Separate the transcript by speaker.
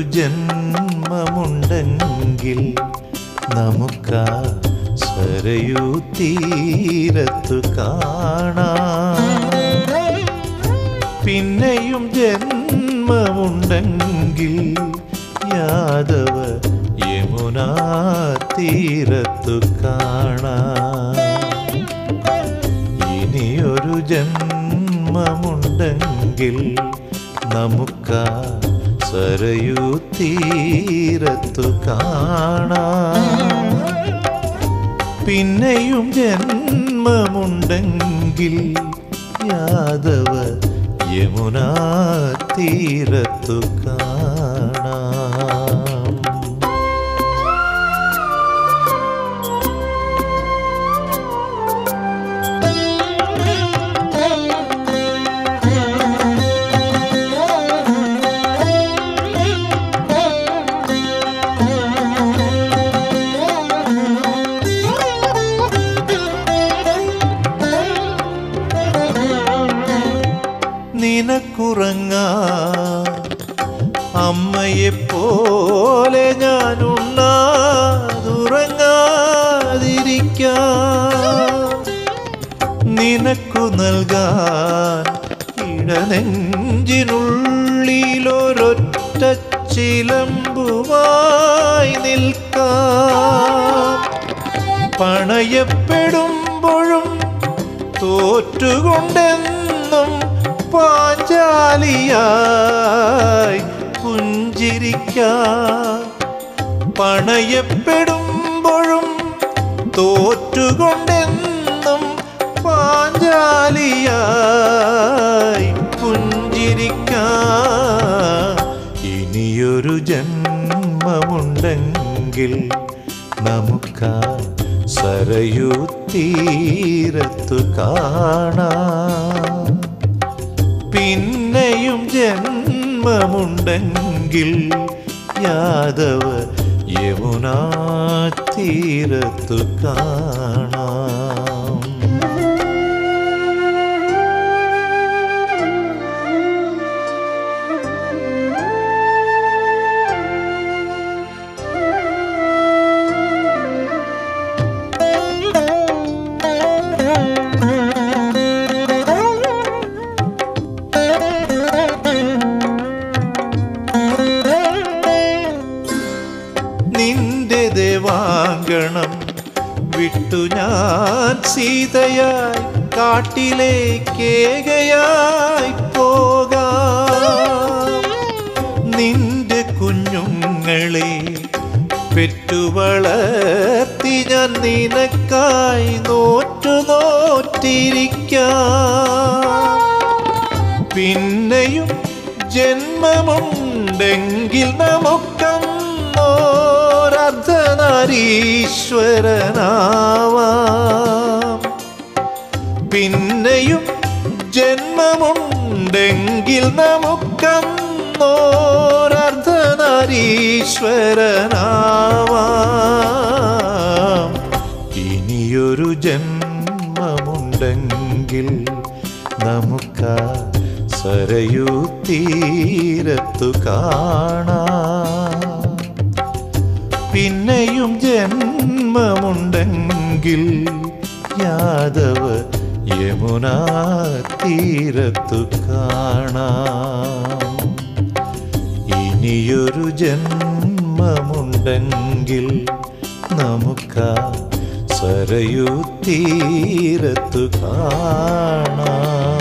Speaker 1: ജന്മമുണ്ടെങ്കിൽ നമുക്കാ സരയൂ തീരത്തു കാണാം പിന്നെയും ജന്മമുണ്ടെങ്കിൽ യാദവ യമുനാ തീരത്തു കാണാം ഇനിയൊരു ജന്മമുണ്ടെങ്കിൽ നമുക്കാ സരയൂ തീരത്തു കാണാം പിന്നെയും ജന്മമുണ്ടെങ്കിൽ യാദവ യമുനാ തീരത്തു കാണാം നിനക്കുറങ്ങ അമ്മയെപ്പോലെ ഞാനുണ്ണാതുറങ്ങാതിരിക്കാം നിനക്കു നൽകാൻ ഇടനെഞ്ചിനുള്ളിലൊരൊറ്റ ചിലമ്പുമായി നിൽക്കാം പണയപ്പെടുമ്പോഴും തോറ്റുകൊണ്ടെന്നും പാഞ്ചാലിയായി പുഞ്ചിരിക്കാം പണയപ്പെടുമ്പോഴും തോറ്റുകൊണ്ടെന്നും പാഞ്ചാലിയായി പുഞ്ചിരിക്കാം ഇനിയൊരു ജന്മമുണ്ടെങ്കിൽ നമുക്കാ സരയൂ തീരത്തു കാണാം പിന്നെയും ജന്മമുണ്ടെങ്കിൽ യാദവ യമുനാ തീരത്തു കാണാം നിന്റെ ദേവാങ്കണം വിട്ടു ഞാൻ സീതയായി കാട്ടിലേക്കേകയായി പോകാം നിന്റെ കുഞ്ഞുങ്ങളെ പെറ്റുവളർത്തി ഞാൻ നിനക്കായി നോറ്റു നോറ്റിരിക്കാം പിന്നെയും ജന്മമുണ്ടെങ്കിൽ നമുക്കന്നോരർദ്ധനാരീശ്വരനാവാം പിന്നെയും ജന്മമുണ്ടെങ്കിൽ നമുക്കന്നോരർദ്ധനാരീശ്വരനാവാം ഇനിയൊരു ജന്മമുണ്ടെങ്കിൽ നമുക്കാ സരയൂ തീരത്തു കാണാം പിന്നെയും ജന്മമുണ്ടെങ്കിൽ യാദവ യമുനാ തീരത്തു കാണാം ഇനിയൊരു ജന്മമുണ്ടെങ്കിൽ നമുക്കാ സരയൂ തീരത്തു കാണാം